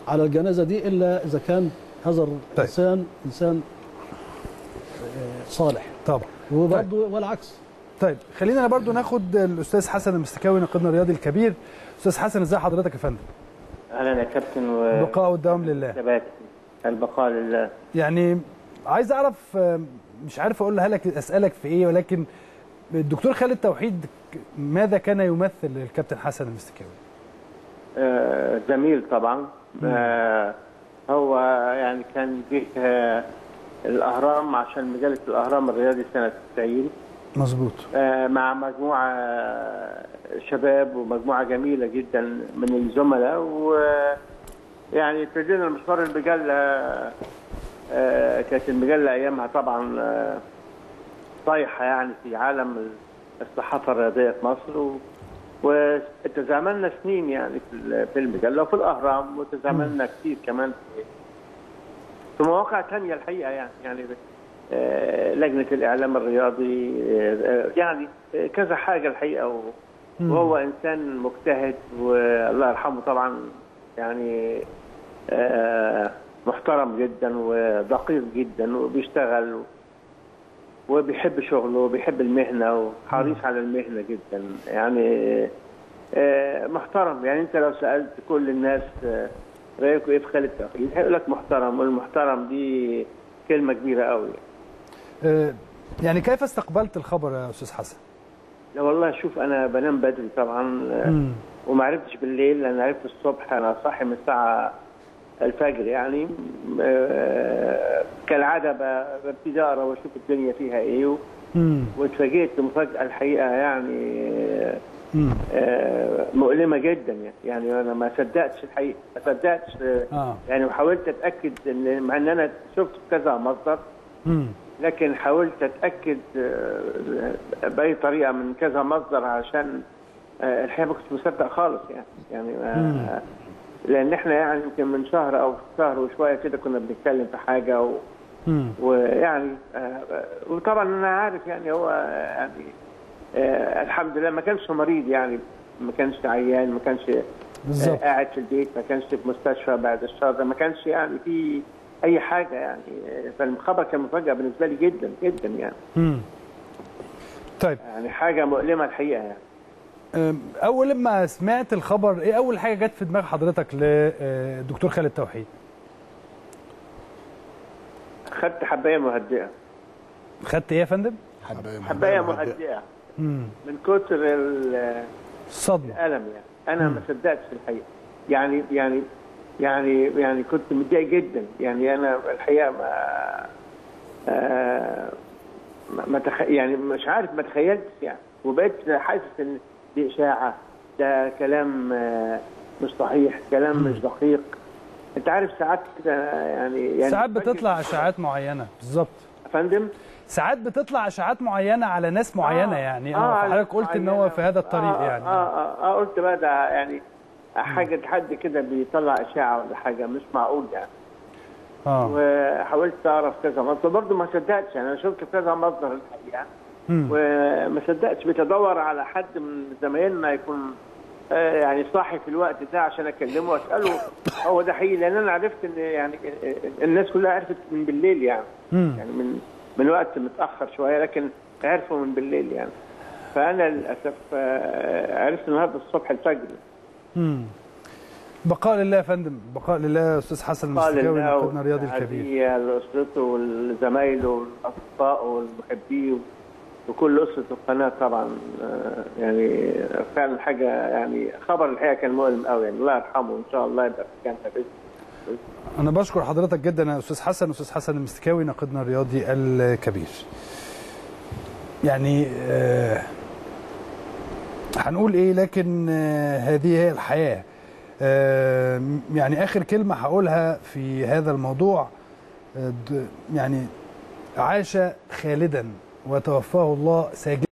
على الجنازه دي الا اذا كان هذا الانسان انسان آه، صالح طبعا وبرضه والعكس طيب خلينا أنا برضو ناخد الاستاذ حسن المستكاوي ناقدنا الرياضي الكبير استاذ حسن ازي حضرتك يا فندم اهلا يا كابتن و البقاء والدوام لله ثبات البقاء لله يعني عايز اعرف آه، مش عارف اقولها لك اسالك في ايه ولكن الدكتور خالد توحيد ماذا كان يمثل الكابتن حسن المستكاوي آه، جميل طبعا آه، هو يعني كان جه آه، الاهرام عشان مجله الاهرام الرياضي سنه 90 مظبوط آه، مع مجموعه آه، شباب ومجموعه جميله جدا من الزملاء ويعني ابتدينا المشوار المجله آه، كانت المجله ايامها طبعا آه، طايحه يعني في عالم الصحافه الرياضيه في مصر و وتزاملنا سنين يعني في ال- في المجله وفي الاهرام وتزاملنا كثير كمان في في مواقع تانية الحقيقه يعني يعني آه، لجنه الاعلام الرياضي آه، آه، يعني آه، كذا حاجه الحقيقه و- وهو انسان مجتهد والله يرحمه طبعا يعني آه، محترم جدا ودقيق جدا وبيشتغل وبيحب شغله وبيحب المهنه وحريص على المهنه جدا يعني آه، محترم يعني انت لو سالت كل الناس آه، رايكم ايه في خالد توحيد هيقول لك محترم والمحترم دي كلمه كبيره قوي آه، يعني كيف استقبلت الخبر يا استاذ حسن لا والله شوف انا بنام بدري طبعا آه، مم. وما عرفتش بالليل انا عرفت الصبح انا صاحي من الساعه الفجر يعني آه، كالعاده ب- ببتدي اقرا واشوف الدنيا فيها ايه و- مم. واتفاجئت بمفاجاه الحقيقه يعني آه، مم. آه، مؤلمه جدا يعني يعني انا ما صدقتش الحقيقه ما صدقتش آه، اه يعني وحاولت اتاكد ان مع ان انا شفت كذا مصدر مم. لكن حاولت اتاكد آه، باي طريقه من كذا مصدر عشان آه، الحقيقه ما كنتش مصدق خالص يعني يعني آه، لان احنا يعني يمكن من شهر او شهر وشويه كده كنا بنتكلم في حاجه و مم. ويعني آه، وطبعا انا عارف يعني هو يعني آه، الحمد لله ما كانش مريض يعني ما كانش عيان ما كانش آه، بالظبط قاعد في البيت ما كانش في مستشفى بعد الشر ما كانش يعني في اي حاجه يعني آه، فالخبر كان مفاجاه بالنسبه لي جدا جدا يعني مم. طيب يعني حاجه مؤلمه الحقيقه يعني أم، اول لما سمعت الخبر ايه اول حاجه جت في دماغ حضرتك للدكتور خالد توحيد خدت حبايه مهدئه خدت ايه يا فندم حبايه مهدئه مم. من كتر ال- الصدمه الالم يعني انا ما صدقتش الحقيقه يعني يعني يعني يعني كنت متضايق جدا يعني انا الحقيقه ما آه ما- ما تخ... يعني مش عارف ما تخيلتش يعني وبقيت حاسس ان دي اشاعه ده كلام آه مش صحيح كلام مش دقيق انت عارف ساعات كده يعني يعني ساعات بتطلع اشاعات معينه بالظبط يا فندم ساعات بتطلع اشاعات معينه على ناس معينه يعني اه على حضرتك قلت ان هو معينة. في هذا الطريق آه يعني آه, آه, اه قلت بقى ده يعني حاجه حد كده بيطلع اشاعه ولا حاجه مش معقول يعني اه وحاولت اعرف كذا مصدر برضه ما صدقتش يعني انا شفت كذا مصدر الحقيقه مم. وما صدقتش بتدور على حد من زمايلنا يكون آه، يعني صاحي في الوقت ده عشان اكلمه واساله هو ده حقيقي لان انا عرفت ان يعني الناس كلها عرفت من بالليل يعني مم. يعني من من وقت متاخر شويه لكن عرفوا من بالليل يعني فانا للاسف آه، عرفت النهارده الصبح الفجر مم. بقاء لله يا فندم بقاء لله يا استاذ حسن قال المستكاوي الله ناقدنا الرياضي الكبير والتعزية لأسرته والزمايله والأصدقاء والمحبين وكل أسرة القناة طبعا آه، يعني فعلا حاجة يعني خبر الحقيقة كان مؤلم قوي يعني الله يرحمه إن شاء الله يبقى في جنة بإذن انا بشكر حضرتك جدا يا استاذ حسن استاذ حسن المستكاوي ناقدنا الرياضي الكبير يعني آه هنقول ايه لكن آه هذه هي الحياه آه يعني اخر كلمه هقولها في هذا الموضوع آه د- يعني عاش خالدا وتوفاه الله ساجدا